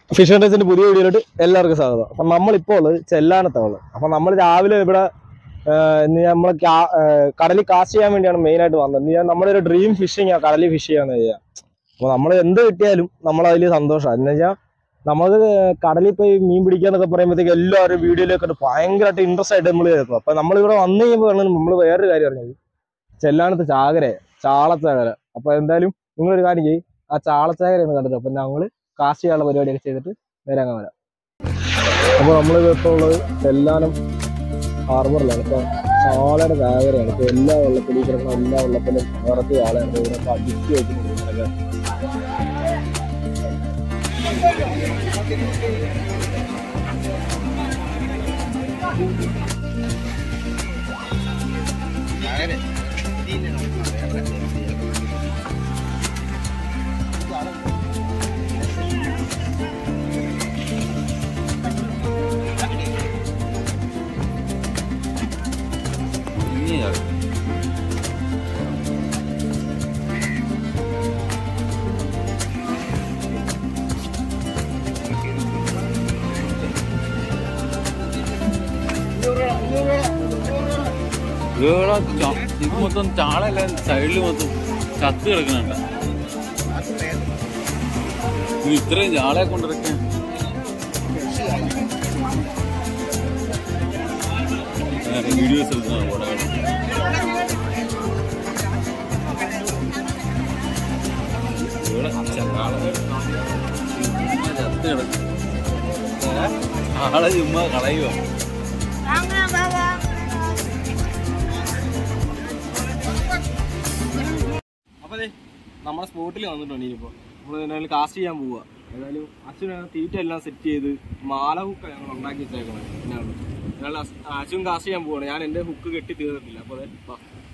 Fish ഹണ്ടേഴ്സിന്റെ പുതിയ വീഡിയോയിലോട്ട് എല്ലാവർക്കും സ്വാഗതം അപ്പം നമ്മളിപ്പോൾ ഉള്ളത് ചെല്ലാനത്താണ് അപ്പം നമ്മൾ രാവിലെ ഇവിടെ നമ്മൾ കടലിൽ കാസ്റ്റ് ചെയ്യാൻ വേണ്ടിയാണ് മെയിൻ ആയിട്ട് വന്നത് ഇന്ന് ഞാൻ നമ്മുടെ ഒരു ഡ്രീം ഫിഷിങ് ആ കടലിൽ ഫിഷ് ചെയ്യാന്ന് ചെയ്യുക അപ്പോൾ നമ്മൾ എന്ത് കിട്ടിയാലും നമ്മൾ അതിൽ സന്തോഷമാണ് എന്ന് വെച്ചാൽ നമുക്ക് കടലിൽ പോയി മീൻ പിടിക്കാന്നൊക്കെ പറയുമ്പോഴത്തേക്ക് എല്ലാവരും വീഡിയോയിലൊക്കെ ഭയങ്കരമായിട്ട് ഇൻട്രസ്റ്റ് ആയിട്ട് നമ്മൾ കേൾക്കും അപ്പം നമ്മളിവിടെ വന്നു കഴിയുമ്പോൾ നമ്മൾ വേറൊരു കാര്യം അറിഞ്ഞത് ചെല്ലാനത്ത് ചാകര ചാളച്ചാകര അപ്പോൾ എന്തായാലും നിങ്ങളൊരു കാര്യം ചെയ്യും ആ ചാളച്ചാകര ഒന്ന് കണ്ടിട്ട് അപ്പം ഞങ്ങൾ കാസ്റ്റ് ചെയ്യാനുള്ള പരിപാടിയൊക്കെ ചെയ്തിട്ട് നേരെ അങ്ങ് വരാം അപ്പോൾ നമ്മൾ ഇപ്പോൾ ഉള്ളത് ചെല്ലാനം ഹാർബറിലാണ് ഇപ്പോൾ ചാളയുടെ ചാകരയാണ് ഇപ്പോൾ എല്ലാ വെള്ളത്തിലും കിടക്കുന്ന എല്ലാ വെള്ളത്തിലും നിറച്ച് ചാളയാണ് ഇവിടെ ഇപ്പോൾ അടിച്ച് വെച്ചിട്ടുണ്ട് ഇവിടെയൊക്കെ. ഇവിടെ ച- ഇത് മൊത്തം ചാളല്ല സൈഡിൽ മൊത്തം ചത്ത് കിടക്കുന്നുണ്ട് ഇത് ഇത്രയും ചാളയെ കൊണ്ടിറക്കാൻ വീഡിയോസ് എടുക്കുന്ന പടങ്ങൾ ഇവിടെ ചാള ചത്ത് കിടക്കും ആളെ ചുമ്മാ കളയുക അപ്പോൾ അതെ നമ്മുടെ സ്പോട്ടിൽ വന്നിട്ടുണ്ട് ഇനിയിപ്പോൾ നമ്മൾ എന്തായാലും കാസ്റ്റ് ചെയ്യാൻ പോവുക ഏതായാലും അച്ഛനാണ് തീറ്റ എല്ലാം സെറ്റ് ചെയ്ത് മാല ഹുക്ക് ഞങ്ങൾ ഉണ്ടാക്കി വെച്ചേക്കണം എന്നാണ് ഞങ്ങൾ അച്ഛൻ കാസ്റ്റ് ചെയ്യാൻ പോവാണ് ഞാൻ എൻ്റെ ഹുക്ക് കെട്ടി തീർന്നിട്ടില്ല അപ്പോൾ അതെ വാ.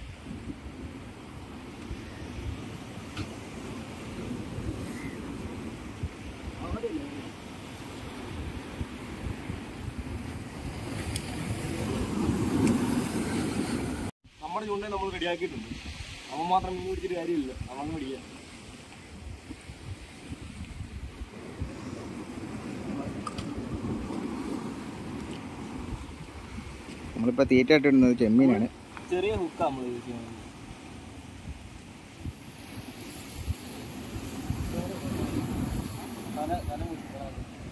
നമ്മുടെ ചൂണ്ടയിൽ നമ്മൾ റെഡിയാക്കിയിട്ടുണ്ട് അവൻ മാത്രം മീൻ പിടിച്ചിട്ട് കാര്യമില്ല അവൻ പിടിക്കുക നമ്മളിപ്പോ തീറ്റ ഇട്ടിടുന്നത് ചെമ്മീനാണ് ചെറിയ ഹുക്കാ നമ്മൾ യൂസ് ചെയ്യുന്നത് തല തല മുറിക്കണം.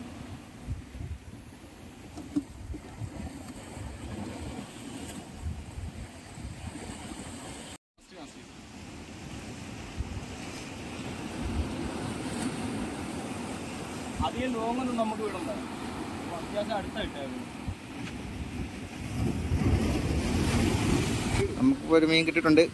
അധികം ലോങ്ങൊന്നും നമുക്ക് വിടണ്ട അപ്പൊ അത്യാവശ്യം അടുത്തായിട്ടായിരുന്നു നമുക്കിപ്പോ ഒരു മീൻ കിട്ടിയിട്ടുണ്ട്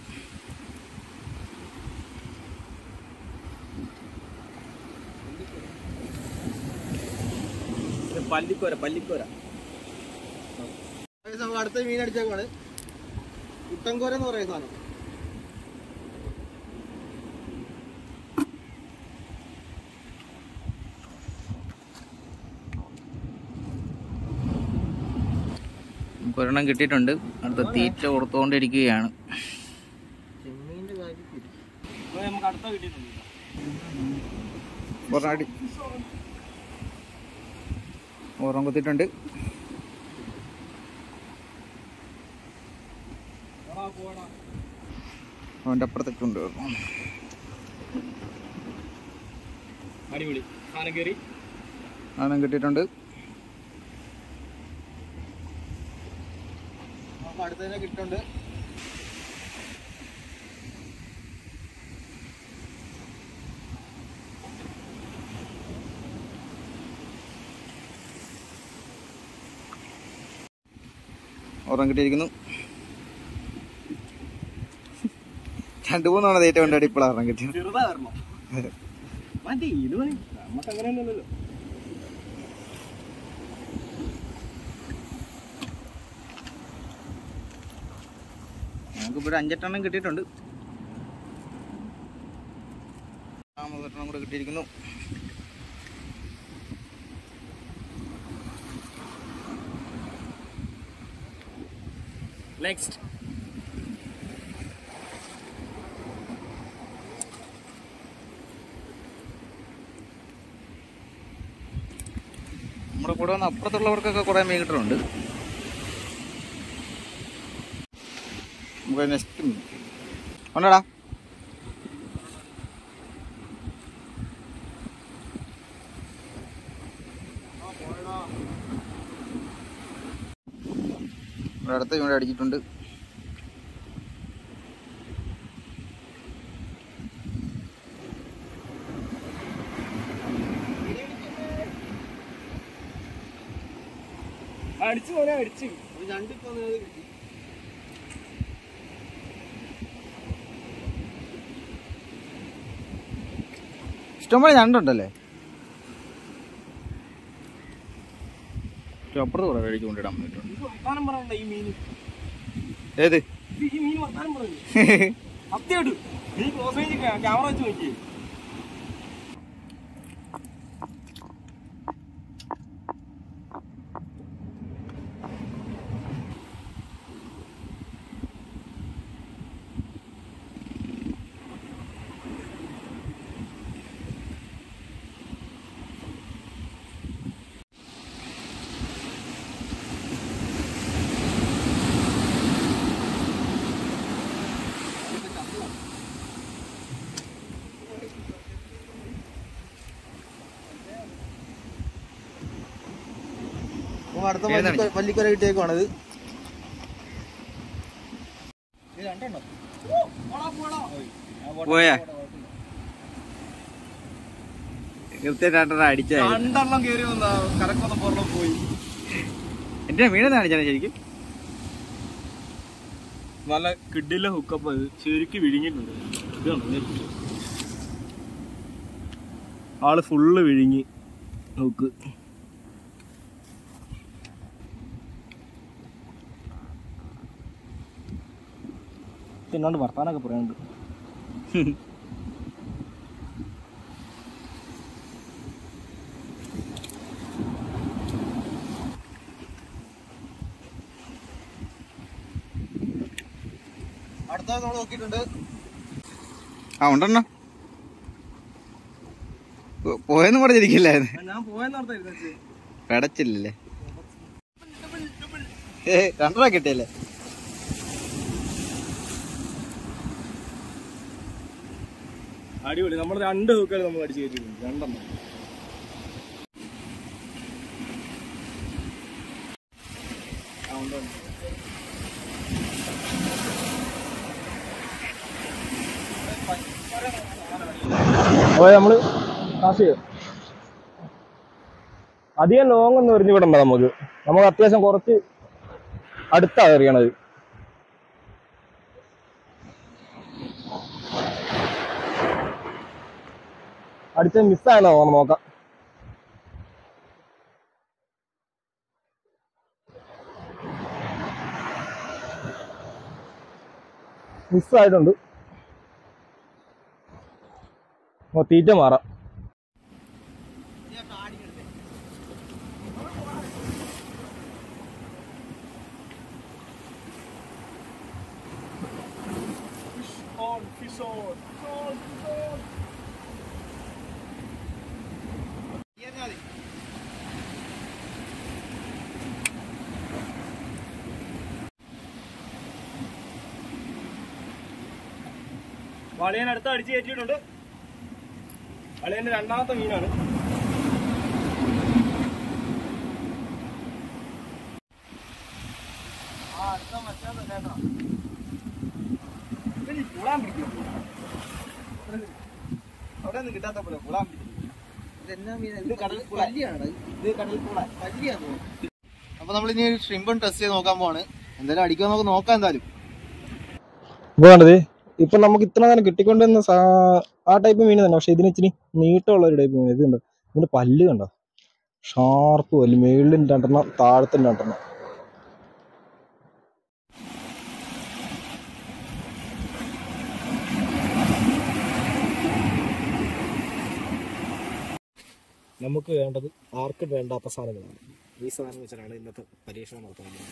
പല്ലിക്കോര പല്ലിക്കോര നമുക്ക് അടുത്ത മീൻ അടിച്ചേക്കാണ് കുട്ടൻകോര എന്ന് പറയുന്ന സാധനം നമുക്ക് ഒരെണ്ണം കിട്ടിയിട്ടുണ്ട് അടുത്ത തീറ്റ കൊടുത്തുകൊണ്ടിരിക്കുകയാണ് ചെമ്മീന്റെ കാര്യത്തിൽ നമുക്ക് അടുത്ത കിട്ടിയിട്ടുണ്ട് ഒരെണ്ണടി ഒരെണ്ണം കുത്തിയിട്ടുണ്ട് പോടാ പോടാ അവൻ്റെ അപ്പുറത്തേക്ക് കൊണ്ടുവരണം അടിപൊളി സാധനം കയറി ആണം കിട്ടിയിട്ടുണ്ട് നമുക്ക് അടുത്തതിനെ കിട്ടുന്നുണ്ട് ഒരെണ്ണം കിട്ടിയിരിക്കുന്നു രണ്ടു മൂന്നാണ് തീറ്റ കൊണ്ടാടി ഇപ്പോൾ ഒരെണ്ണം കിട്ടിയത് ചെറുതാ വരണം മതി ഇത് മതി നമുക്ക് അങ്ങനെ ഒന്നുമല്ലല്ലോ നമുക്കിപ്പോൾ ഒരു അഞ്ചെട്ടെണ്ണം കിട്ടിയിട്ടുണ്ട് ഒരെണ്ണം കൂടെ കിട്ടിയിരിക്കുന്നു നെക്സ്റ്റ് നമ്മുടെ കൂടെ വന്ന അപ്പുറത്തുള്ളവർക്കൊക്കെ കുറെ മീൻ കിട്ടുന്നുണ്ട് നമുക്ക് നെക്സ്റ്റ് ഉണ്ടടാ ഇവിടെ അടുത്ത് ഇവിടെ അടിച്ചിട്ടുണ്ട് അടിച്ചു പോലെ അടിച്ചു ഇഷ്ടംപോലെ ഞണ്ടുണ്ടല്ലേ പക്ഷെ അപ്പുറത്ത് കുറെ കഴിച്ചു കൊണ്ടിടാൻ പറ്റുന്നുണ്ട് വർത്താനം പറയണ്ട ഈ മീൻ ഏത് ഈ മീൻ വർത്താനം പറഞ്ഞു സത്യമായിട്ട് നീ ക്ലോസ് റേഞ്ച് ക്യാമറ വെച്ച് നോക്കിയേ അടുത്ത പല്ലിക്കൊ- പല്ലിക്കൊല കിട്ടിയേക്കുവാണത് പോയാ കൃത്യം രണ്ടെണ്ണം അടിച്ചായിരുന്നു രണ്ടെണ്ണം കയറി വന്നാ കരക്കൊന്ന് പുറം പോയി എന്റെ മീനെന്ന് കാണിച്ചാണ് ശരിക്കും നല്ല കിഡിലെ ഹുക്കപ്പ് അത് ശരിക്കും വിഴുങ്ങിയിട്ടുണ്ട് ഇതാണ് നെറ്റ് ആള് ഫുള്ള് വിഴുങ്ങി ഹുക്ക് പിന്നാണ്ട് വർത്താനൊക്കെ പറയാനുണ്ട് അടുത്ത നമ്മൾ നോക്കിയിട്ടുണ്ട് ആ ഉണ്ടെണ്ണ പോയെന്ന് പറഞ്ഞിരിക്കില്ലായിരുന്നു ഞാൻ പോയെന്നർത്ഥം പെടച്ചില്ലല്ലേ ഏ രണ്ടെണ്ണ കിട്ടിയല്ലേ അടിപൊളി നമ്മൾ രണ്ട് ഹുക്കൽ നമ്മൾ അടിച്ചു കയറ്റിയിട്ടുണ്ട് രണ്ടെണ്ണം ആ, ഉണ്ട്, ഉണ്ട്. അപ്പൊ നമ്മള് കാശ് ചെയ്യും അധികം ലോങ് ഒന്നും എറിഞ്ഞു വിടണ്ട നമുക്ക് നമുക്ക് അത്യാവശ്യം കുറച്ച് അടുത്താ എറിയണത് അടിച്ച മിസ്സായെന്നാ തോന്നുന്നു നോക്കാം മിസ്സായിട്ടുണ്ട് ഓ തീറ്റ മാറാം വളിയൻ അടുത്ത് അടിച്ച് കയറ്റിയിട്ടുണ്ട് വളിയന്റെ രണ്ടാമത്തെ മീനാണ് ആ, അടുത്ത മച്ചാൻ തന്നെ കേട്ടോ. ഇവന് ഈ പുളാൻ പിടിക്കും. അവിടെ ഒന്നും കിട്ടാത്തപ്പോഴേ പുളാൻ പിടിക്കും. ഇത് കടൽ പുള. ഇത് കടൽ പുള. അപ്പൊ നമ്മൾ ഇനി ഷ്രിമ്പൺ ടെസ്റ്റ് ചെയ്ത് നോക്കാൻ പോവാണ് എന്തായാലും അടിക്കാൻ നമുക്ക് നോക്കാം എന്തായാലും ഇപ്പൊ കണ്ടത് ഇപ്പൊ നമുക്ക് ഇത്ര നേരം കിട്ടിക്കൊണ്ടിരുന്ന സാ- ആ ടൈപ്പ് മീൻ തന്നെ പക്ഷെ ഇതിന് ഇച്ചിരി നീട്ടമുള്ള ഒരു ടൈപ്പ് മീൻ ഇത് കണ്ടോ ഇതിന്റെ പല്ല് കണ്ടോ ഷാർപ്പ് പല്ല് മേളിൽ രണ്ടെണ്ണം താഴത്തെ രണ്ടെണ്ണം നമുക്ക് വേണ്ടത് ആർക്കും വേണ്ടാത്ത സാധനങ്ങളാണ് ഈ സാധനം വെച്ചിട്ടാണ് ഇന്നത്തെ പരീക്ഷണം നടത്തുന്നത്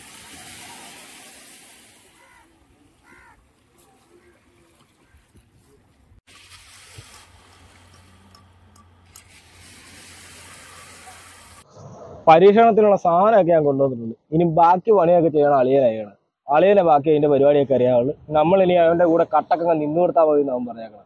പരീക്ഷണത്തിനുള്ള സാധനമൊക്കെ ഞാൻ കൊണ്ടുവന്നിട്ടുണ്ട് ഇനി ബാക്കി പണിയൊക്കെ ചെയ്യണം അളിയനായാണ് അളിയനെ ബാക്കി അതിന്റെ പരിപാടിയൊക്കെ അറിയാവുള്ളൂ നമ്മൾ ഇനി അവന്റെ കൂടെ കട്ടക്കങ്ങ് നിന്നു കൊടുത്താൽ മതി എന്ന് അവൻ പറഞ്ഞേക്കണം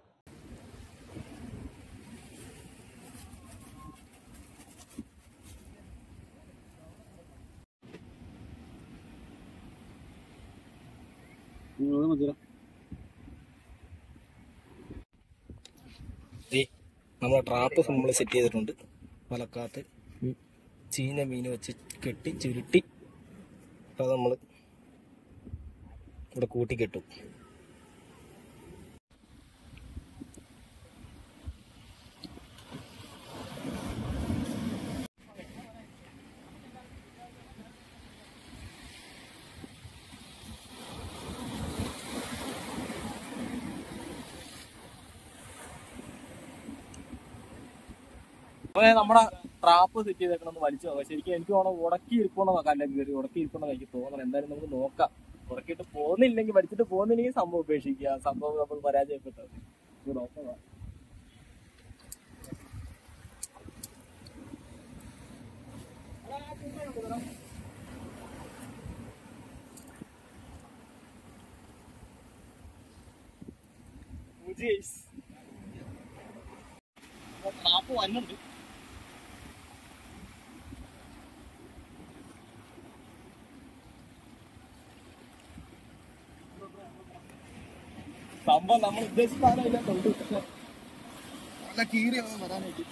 നമ്മളെ ട്രാപ്പ് നമ്മൾ സെറ്റ് ചെയ്തിട്ടുണ്ട് വലക്കാത്ത് ചീഞ്ഞ മീൻ വെച്ച് കെട്ടി ചുരുട്ടി അത് നമ്മൾ ഇവിടെ കൂട്ടി കെട്ടും അപ്പൊ നമ്മുടെ ട്രാപ്പ് സെറ്റ് ചെയ്തേക്കണം വലിച്ചു നോക്കാം ശരിക്കും എനിക്ക് വേണം ഉടക്കി ഇരിക്കണോ നോക്കാം അല്ലെങ്കിൽ കയറി ഉടക്കി ഇരിക്കണോ എനിക്ക് തോന്നണം എന്തായാലും നമുക്ക് നോക്കാം ഉടക്കിയിട്ട് പോകുന്നില്ലെങ്കിൽ വലിച്ചിട്ട് പോകുന്നില്ലെങ്കിൽ സംഭവം ഉപേക്ഷിക്കുക സംഭവം നമ്മൾ പരാജയപ്പെട്ടത് ഇത് നോക്കാം ട്രാപ്പ് വന്നുണ്ട് സംഭവം നമ്മൾ ഉദ്ദേശിച്ച സാധനമില്ല കൊണ്ട് പക്ഷെ നല്ല കീറി വരാനായിട്ട്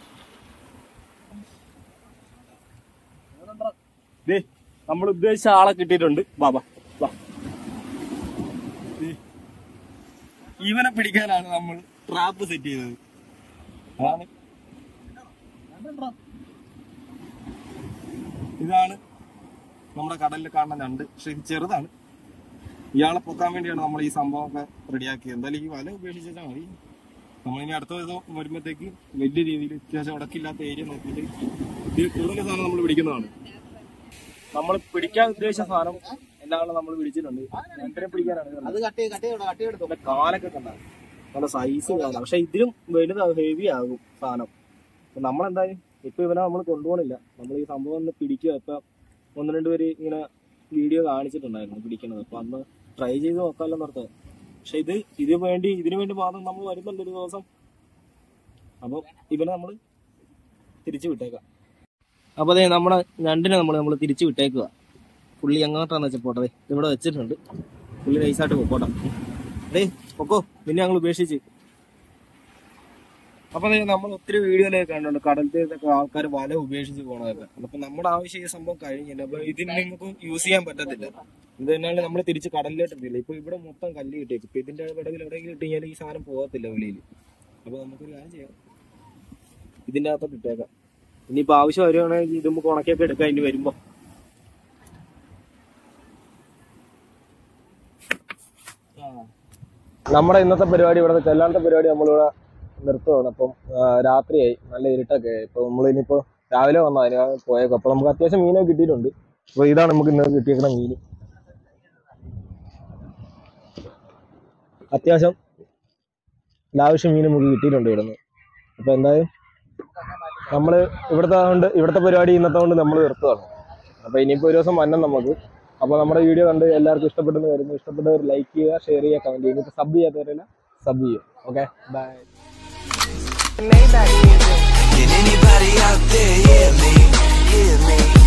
ദേ നമ്മൾ ഉദ്ദേശിച്ച ആളെ കിട്ടിയിട്ടുണ്ട് ബാബാ വാ ദേ, ഇവനെ പിടിക്കാനാണ് നമ്മൾ ട്രാപ്പ് സെറ്റ് ചെയ്തത് അതാണ് ഇതാണ് നമ്മുടെ കടലിൽ കാണുന്ന ഞണ്ട് പക്ഷെ ഇത് ചെറുതാണ് ഇയാളെ പൊക്കാൻ വേണ്ടിയാണ് നമ്മൾ ഈ സംഭവമൊക്കെ റെഡിയാക്കിയത് എന്തായാലും ഈ വല ഉപേക്ഷിച്ചാൽ മതി നമ്മളിനി അടുത്ത ദിവസം വരുമ്പോഴത്തേക്ക് വലിയ രീതിയിൽ അത്യാവശ്യം ഉടക്കില്ലാത്ത ഏരിയ നോക്കിയിട്ട് ഇതിൽ കൂടുതൽ സാധനം നമ്മൾ പിടിക്കുന്നതാണ് നമ്മൾ പിടിക്കാൻ ഉദ്ദേശിച്ച സാധനം എല്ലാം നമ്മൾ പിടിച്ചിട്ടുണ്ട് രണ്ടര പിടിക്കാനാണ് ഇത് അത് കട്ട് ചെയ്ത് കട്ട് ചെയ്തോ കട്ട് ചെയ്തെടുത്തോ നല്ല കാലൊക്കെ കണ്ടാണ് നല്ല സൈസ് കാണാം പക്ഷെ ഇതിലും വലുത് ഹെവി ആകും സാധനം അപ്പൊ നമ്മളെന്തായാലും ഇപ്പൊ ഇവനെ നമ്മൾ കൊണ്ടുപോകണില്ല നമ്മൾ ഈ സംഭവം ഒന്ന് പിടിക്കുക ഇപ്പൊ ഒന്ന് രണ്ട് പേര് ഇങ്ങനെ വീഡിയോ കാണിച്ചിട്ടുണ്ടായിരുന്നു പിടിക്കണത് അപ്പൊ അന്ന് ട്രൈ ചെയ്ത് നോക്കാമല്ലോ നിർത്തത് പക്ഷെ ഇത് ഇതിന് വേണ്ടി ഇതിനു വേണ്ടി മാത്രം നമ്മൾ വരുന്നുണ്ട് ഒരു ദിവസം അപ്പൊ ഇവനെ നമ്മൾ തിരിച്ചു വിട്ടേക്കാം അപ്പൊ അതെ നമ്മുടെ ഞണ്ടിനെ നമ്മൾ നമ്മൾ തിരിച്ചു വിട്ടേക്കുക പുള്ളി എങ്ങോട്ടാന്ന് വെച്ചാൽ പോട്ടെ ദേ ഇവിടെ വെച്ചിട്ടുണ്ട് പുള്ളി നൈസായിട്ട് പോട്ടെ ഡേ പൊക്കോ പിന്നെ ഞങ്ങൾ ഉപേക്ഷിച്ച് അപ്പൊ ദേ നമ്മൾ ഒത്തിരി വീഡിയോയിലൊക്കെ കണ്ടുണ്ട് കടലത്തേക്കൊക്കെ ആൾക്കാർ വല ഉപേക്ഷിച്ച് പോണതൊക്കെ അപ്പൊ നമ്മുടെ ആവശ്യം ഈ സംഭവം കഴിഞ്ഞില്ല അപ്പൊ ഇതിന് നിങ്ങൾക്ക് യൂസ് ചെയ്യാൻ പറ്റത്തില്ല ഇത് തന്നെയാണ് നമ്മൾ തിരിച്ച് കടലിലോട്ട് എത്തില്ല ഇപ്പൊ ഇവിടെ മൊത്തം കല്ല് കിട്ടിയേക്കും ഇപ്പൊ ഇതിന്റെ വിടവിൽ എവിടെയെങ്കിലും ഇട്ട് കഴിഞ്ഞാൽ ഈ സാധനം പോകത്തില്ല വെളിയിൽ അപ്പൊ നമുക്കൊരു കാര്യം ചെയ്യാം ഇതിന്റെ അകത്തോട്ട് ഇട്ടേക്കാം ഇനിയിപ്പോ ആവശ്യം വരുവാണെങ്കിൽ ഇത് നമുക്ക് ഉണക്കിയൊക്കെ എടുക്കാം ഇനി വരുമ്പോ നമ്മുടെ ഇന്നത്തെ പരിപാടി ഇവിടുത്തെ ചെല്ലാത്ത പരിപാടി നമ്മളിവിടെ നിർത്തുകയാണ് അപ്പം ആ, രാത്രിയായി നല്ല ഇരുട്ടൊക്കെ ആയി ഇപ്പൊ നമ്മൾ ഇനിയിപ്പോ രാവിലെ വന്നു അതിന് പോയേക്കും അപ്പൊ നമുക്ക് അത്യാവശ്യം മീനൊക്കെ കിട്ടിയിട്ടുണ്ട് അപ്പൊ ഇതാണ് നമുക്ക് ഇന്ന് കിട്ടിയേക്കുന്ന മീൻ അത്യാവശ്യം ലാവശ്യം മീൻ നമുക്ക് കിട്ടിയിട്ടുണ്ട് ഇവിടുന്ന് അപ്പൊ എന്തായാലും നമ്മള് ഇവിടുത്തെ കൊണ്ട് ഇവിടുത്തെ പരിപാടി ഇന്നത്തെ കൊണ്ട് നമ്മൾ നിർത്തുകയാണ് അപ്പൊ ഇനിയിപ്പോ ഒരു ദിവസം വന്നം നമുക്ക് അപ്പൊ നമ്മുടെ വീഡിയോ കണ്ട് എല്ലാവർക്കും ഇഷ്ടപ്പെട്ടെന്ന് വരുന്നു ഇഷ്ടപ്പെട്ടവർ ലൈക്ക് ചെയ്യുക ഷെയർ ചെയ്യുക കമന്റ് ചെയ്യുക ഇനിയിപ്പോ സബ് ചെയ്യാത്തവരല്ല സബ് ചെയ്യുക okay bye Can anybody out there hear me? Hear me?